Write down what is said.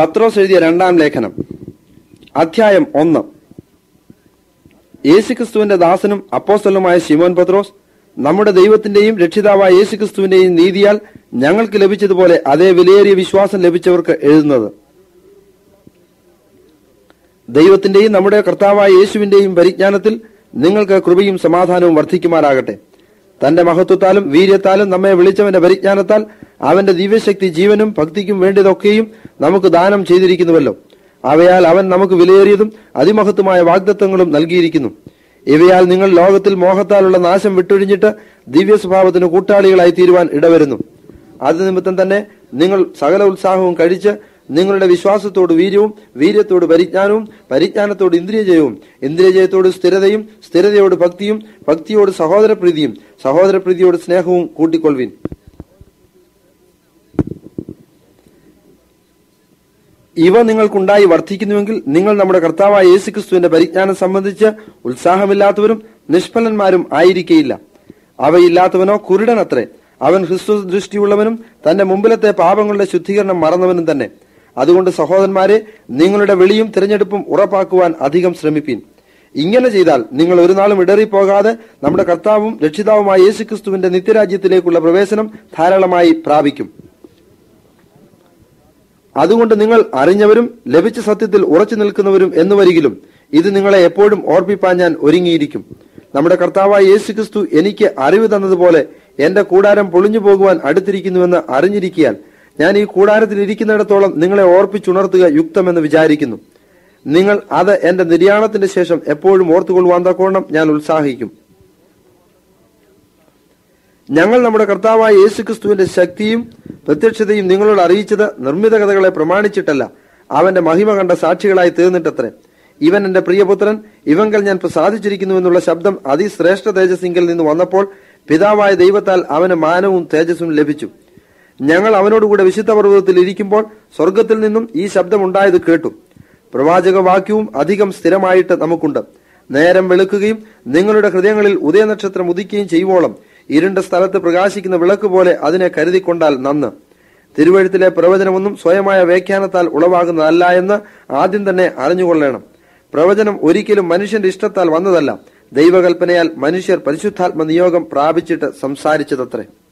പത്രോസ് എഴുതിയ രണ്ടാം ലേഖനം അധ്യായം ഒന്ന് യേശുക്രിസ്തുവിന്റെ ദാസനും അപ്പോസ്തലനുമായ ശിമോൻ പത്രോസ് നമ്മുടെ ദൈവത്തിന്റെയും രക്ഷിതാവായ യേശുക്രിസ്തുവിന്റെയും നീതിയാൽ ഞങ്ങൾക്ക് ലഭിച്ചതുപോലെ അതേ വിലയേറിയ വിശ്വാസം ലഭിച്ചവർക്ക് എഴുതുന്നത് ദൈവത്തിന്റെയും നമ്മുടെ കർത്താവായ യേശുവിന്റെയും പരിജ്ഞാനത്തിൽ നിങ്ങൾക്ക് കൃപയും സമാധാനവും വർദ്ധിക്കുമാറാകട്ടെ തന്റെ മഹത്വത്താലും വീര്യത്താലും നമ്മെ വിളിച്ചവന്റെ പരിജ്ഞാനത്താൽ അവന്റെ ദിവ്യശക്തി ജീവനും ഭക്തിക്കും വേണ്ടിയതൊക്കെയും നമുക്ക് ദാനം ചെയ്തിരിക്കുന്നുവല്ലോ അവയാൽ അവൻ നമുക്ക് വിലയേറിയതും അതിമഹത്വമായ വാഗ്ദത്വങ്ങളും നൽകിയിരിക്കുന്നു ഇവയാൽ നിങ്ങൾ ലോകത്തിൽ മോഹത്താലുള്ള നാശം വിട്ടൊഴിഞ്ഞിട്ട് ദിവ്യ സ്വഭാവത്തിന് കൂട്ടാളികളായി തീരുവാൻ ഇടവരുന്നു അത് നിമിത്തം തന്നെ നിങ്ങൾ സകല ഉത്സാഹവും കഴിച്ച് നിങ്ങളുടെ വിശ്വാസത്തോട് വീര്യവും വീര്യത്തോട് പരിജ്ഞാനവും പരിജ്ഞാനത്തോട് ഇന്ദ്രിയജയവും ഇന്ദ്രിയജയത്തോട് സ്ഥിരതയും സ്ഥിരതയോട് ഭക്തിയും ഭക്തിയോട് സഹോദരപ്രീതിയും സഹോദരപ്രീതിയോട് സ്നേഹവും കൂട്ടിക്കൊള്ളുവിൻ ഇവ നിങ്ങൾക്കുണ്ടായി വർദ്ധിക്കുന്നുവെങ്കിൽ നിങ്ങൾ നമ്മുടെ കർത്താവായ യേശുക്രിസ്തുവിന്റെ പരിജ്ഞാനം സംബന്ധിച്ച് ഉത്സാഹമില്ലാത്തവരും നിഷ്ഫലന്മാരും ആയിരിക്കയില്ല അവയില്ലാത്തവനോ കുരുടനത്രേ അവൻ ക്രിസ്തു ദൃഷ്ടിയുള്ളവനും തന്റെ മുമ്പിലത്തെ പാപങ്ങളുടെ ശുദ്ധീകരണം മറന്നവനും തന്നെ അതുകൊണ്ട് സഹോദരന്മാരെ നിങ്ങളുടെ വിളിയും തിരഞ്ഞെടുപ്പും ഉറപ്പാക്കുവാൻ അധികം ശ്രമിപ്പീൻ ഇങ്ങനെ ചെയ്താൽ നിങ്ങൾ ഒരു നാളും ഇടറിപ്പോകാതെ നമ്മുടെ കർത്താവും രക്ഷിതാവുമായ യേശുക്രിസ്തുവിന്റെ നിത്യരാജ്യത്തിലേക്കുള്ള പ്രവേശനം ധാരാളമായി പ്രാപിക്കും അതുകൊണ്ട് നിങ്ങൾ അറിഞ്ഞവരും ലഭിച്ച സത്യത്തിൽ ഉറച്ചു നിൽക്കുന്നവരും എന്ന് വരികിലും ഇത് നിങ്ങളെ എപ്പോഴും ഓർപ്പിപ്പാൻ ഞാൻ ഒരുങ്ങിയിരിക്കും നമ്മുടെ കർത്താവായ യേശുക്രിസ്തു എനിക്ക് അറിവ് തന്നതുപോലെ എന്റെ കൂടാരം പൊളിഞ്ഞു പോകുവാൻ അടുത്തിരിക്കുന്നുവെന്ന് അറിഞ്ഞിരിക്കിയാൽ ഞാൻ ഈ കൂടാരത്തിൽ ഇരിക്കുന്നിടത്തോളം നിങ്ങളെ ഓർപ്പിച്ചുണർത്തുക യുക്തമെന്ന് വിചാരിക്കുന്നു നിങ്ങൾ അത് എന്റെ നിര്യാണത്തിന്റെ ശേഷം എപ്പോഴും ഓർത്തുകൊള്ളുവാൻ തക്കോണം ഞാൻ ഉത്സാഹിക്കും ഞങ്ങൾ നമ്മുടെ കർത്താവായ യേശുക്രിസ്തുവിന്റെ ശക്തിയും പ്രത്യക്ഷതയും നിങ്ങളോട് അറിയിച്ചത് നിർമ്മിത കഥകളെ പ്രമാണിച്ചിട്ടല്ല അവന്റെ മഹിമ കണ്ട സാക്ഷികളായി തീർന്നിട്ടത്രേ ഇവൻ എന്റെ പ്രിയപുത്രൻ ഇവങ്കൽ ഞാൻ പ്രസാദിച്ചിരിക്കുന്നു എന്നുള്ള ശബ്ദം അതിശ്രേഷ്ഠ തേജസ്സിങ്കിൽ നിന്ന് വന്നപ്പോൾ പിതാവായ ദൈവത്താൽ അവന് മാനവും തേജസ്സും ലഭിച്ചു ഞങ്ങൾ അവനോടുകൂടെ വിശുദ്ധ പർവ്വതത്തിൽ ഇരിക്കുമ്പോൾ സ്വർഗത്തിൽ നിന്നും ഈ ശബ്ദമുണ്ടായത് കേട്ടു പ്രവാചക വാക്യവും അധികം സ്ഥിരമായിട്ട് നമുക്കുണ്ട് നേരം വെളുക്കുകയും നിങ്ങളുടെ ഹൃദയങ്ങളിൽ ഉദയനക്ഷത്രം ഉദിക്കുകയും ചെയ്യുവോളം ഇരുണ്ട സ്ഥലത്ത് പ്രകാശിക്കുന്ന വിളക്ക് പോലെ അതിനെ കരുതിക്കൊണ്ടാൽ നന്ന് തിരുവഴുത്തിലെ പ്രവചനമൊന്നും സ്വയമായ വ്യാഖ്യാനത്താൽ ഉളവാകുന്നതല്ല എന്ന് ആദ്യം തന്നെ അറിഞ്ഞുകൊള്ളണം പ്രവചനം ഒരിക്കലും മനുഷ്യന്റെ ഇഷ്ടത്താൽ വന്നതല്ല ദൈവകൽപ്പനയാൽ മനുഷ്യർ പരിശുദ്ധാത്മ നിയോഗം പ്രാപിച്ചിട്ട് സംസാരിച്ചതത്രേ